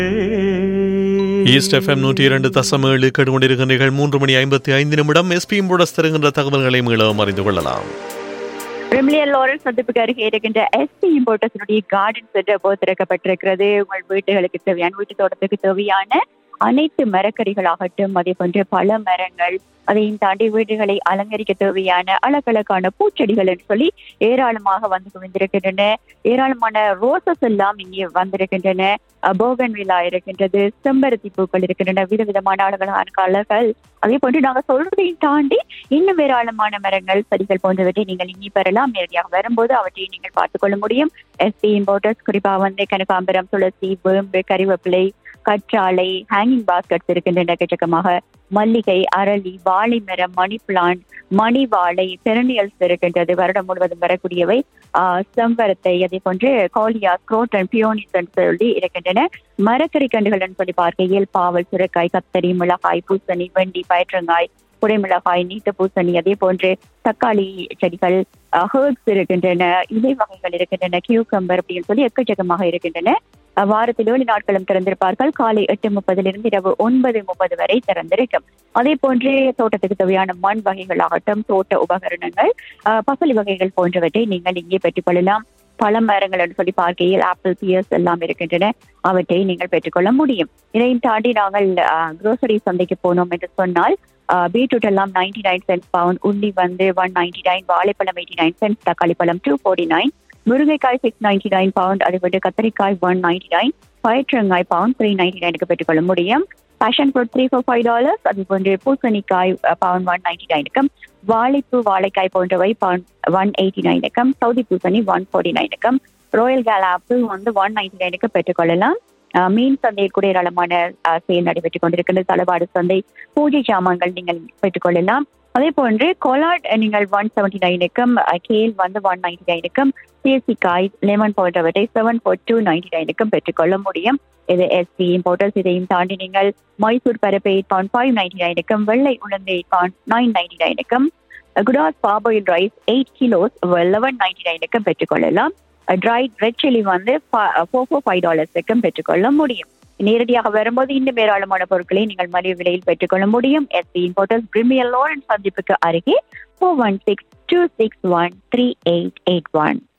east FM நூற்றி இரண்டு தசம் ஏழு கேட்டுக்கொண்டிருக்கிறீர்கள் மூன்று மணி ஐம்பத்தி ஐந்து நிமிடம் எஸ்பிஎம் போடஸ் தருகின்ற தகவல்களை மீளவும் அறிந்து கொள்ளலாம் பிரிமிலியர் லாரன்ஸ் சந்திப்புக்கு அருகே இருக்கின்ற எஸ்பி இம்போர்ட்டர்ஸினுடைய கார்டன் சென்டர் போது திறக்கப்பட்டிருக்கிறது உங்கள் வீட்டுகளுக்கு தேவையான வீட்டு தோட்டத்துக்கு தேவையான அனைத்து மரக்கறிகளாகட்டும் அதே போன்று பல மரங்கள் அதையும் தாண்டி வீடுகளை அலங்கரிக்க தேவையான அழகழகான பூச்செடிகள் என்று சொல்லி ஏராளமாக வந்து குவிந்திருக்கின்றன ஏராளமான ரோசஸ் எல்லாம் இங்கே வந்திருக்கின்றன போகன் விழா இருக்கின்றது செம்பருத்தி பூக்கள் இருக்கின்றன விதவிதமான அழகான கலர்கள் அதே போன்று நாங்கள் சொல்றதையும் தாண்டி இன்னும் ஏராளமான மரங்கள் செடிகள் போன்றவற்றை நீங்கள் இங்கே பெறலாம் நேரடியாக வரும்போது அவற்றை நீங்கள் பார்த்துக் கொள்ள முடியும் எஸ்பி இம்போர்ட்டர்ஸ் குறிப்பாக வந்து கனகாம்பரம் துளசி வேம்பு கறிவேப்பிலை கற்றாழை ஹேங்கிங் பாஸ்கெட்ஸ் இருக்கின்றன எக்கச்சக்கமாக மல்லிகை அரளி வாழை மரம் மணி பிளான்ட் மணி வாழை பெரனியல்ஸ் இருக்கின்றது வருடம் முழுவதும் வரக்கூடியவை ஆஹ் செம்பரத்தை அதே போன்று கோலியா குரோட்டன் பியோனிஸ் என்று சொல்லி இருக்கின்றன மரக்கறி கண்டுகள் சொல்லி பார்க்கையில் பாவல் சுரைக்காய் கத்தரி மிளகாய் பூசணி வெண்டி பயிற்றங்காய் குடைமிளகாய் நீட்ட பூசணி அதே போன்று தக்காளி செடிகள் ஹேர்ப்ஸ் இருக்கின்றன இலை வகைகள் இருக்கின்றன கியூக்கம்பர் அப்படின்னு சொல்லி எக்கச்சக்கமாக இருக்கின்றன வாரத்தில் ஏழு நாட்களும் திறந்திருப்பார்கள் காலை எட்டு முப்பதிலிருந்து இரவு ஒன்பது முப்பது வரை திறந்திருக்கும் அதே போன்றே தோட்டத்துக்கு தேவையான மண் வகைகளாகட்டும் தோட்ட உபகரணங்கள் பசலி வகைகள் போன்றவற்றை நீங்கள் இங்கே பெற்றுக்கொள்ளலாம் பல மரங்கள் என்று சொல்லி பார்க்கையில் ஆப்பிள் பியர்ஸ் எல்லாம் இருக்கின்றன அவற்றை நீங்கள் பெற்றுக்கொள்ள முடியும் இதையும் தாண்டி நாங்கள் குரோசரி சந்தைக்கு போனோம் என்று சொன்னால் பீட்ரூட் எல்லாம் நைன்டி நைன் சென்ட் பவுண்ட் உண்டி வந்து ஒன் நைன்டி நைன் வாழைப்பழம் எயிட்டி நைன் சென்ட் தக்காளி பழம் டூ ஃபோர்ட்டி நைன் முருங்கைக்காய் சிக்ஸ் நைன்டி நைன் பவுண்ட் அது வந்து கத்திரிக்காய் ஒன் நைன்டி நைன் பயிற்றங்காய் பவுண்ட் த்ரீ நைன்டி நைனுக்கு பெற்றுக்கொள்ள முடியும் passion fruit three four five dollars அது போன்று பூசணிக்காய் பவுண்ட் ஒன் நைன்டி நைனுக்கும் வாழைப்பூ வாழைக்காய் போன்றவை பவுண்ட் ஒன் எயிட்டி நைனுக்கும் சவுதி பூசணி ஒன் ஃபோர்ட்டி நைனுக்கும் ரோயல் கேல் ஆப்பிள் வந்து ஒன் நைன்டி நைனுக்கு பெற்றுக்கொள்ளலாம் மீன் சந்தையில் கூட ஏராளமான செயல் நடைபெற்றுக் கொண்டிருக்கின்ற தளபாடு சந்தை பூஜை சாமான்கள் நீங்கள் பெற்றுக்கொள்ளலாம் அதே போன்று கொலாட் நீங்கள் ஒன் செவன்டி நைனுக்கும் கேல் வந்து ஒன் நைன்டி நைனுக்கும் தேசிக்காய் லெமன் போன்றவற்றை செவன் ஃபோர் டூ நைன்டி நைனுக்கும் பெற்றுக்கொள்ள முடியும் இது எஸ்பி இம்போர்ட்டர்ஸ் இதையும் தாண்டி நீங்கள் மைசூர் பருப்பு எயிட் பாயிண்ட் ஃபைவ் நைன்டி நைனுக்கும் வெள்ளை உளுந்து எயிட் பாயிண்ட் நைன் நைன்டி நைனுக்கும் குடாஸ் பாபாயில் rice eight kilos eleven ninety நைனுக்கும் பெற்றுக்கொள்ளலாம் ட்ரைட் ரெட் சில்லி வந்து ஃபோர் ஃபோர் ஃபைவ் டாலர்ஸுக்கும் பெற்றுக்கொள்ள முடியும் நேரடியாக வரும்போது இன்னும் ஏராளமான பொருட்களை நீங்கள் மலிவு விலையில் பெற்றுக்கொள்ள முடியும் எஸ்பி இம்போர்ட்டர்ஸ் பிரிமியர் லோரன்ஸ் சந்திப்புக்கு அருகே four one six two six one three eight eight one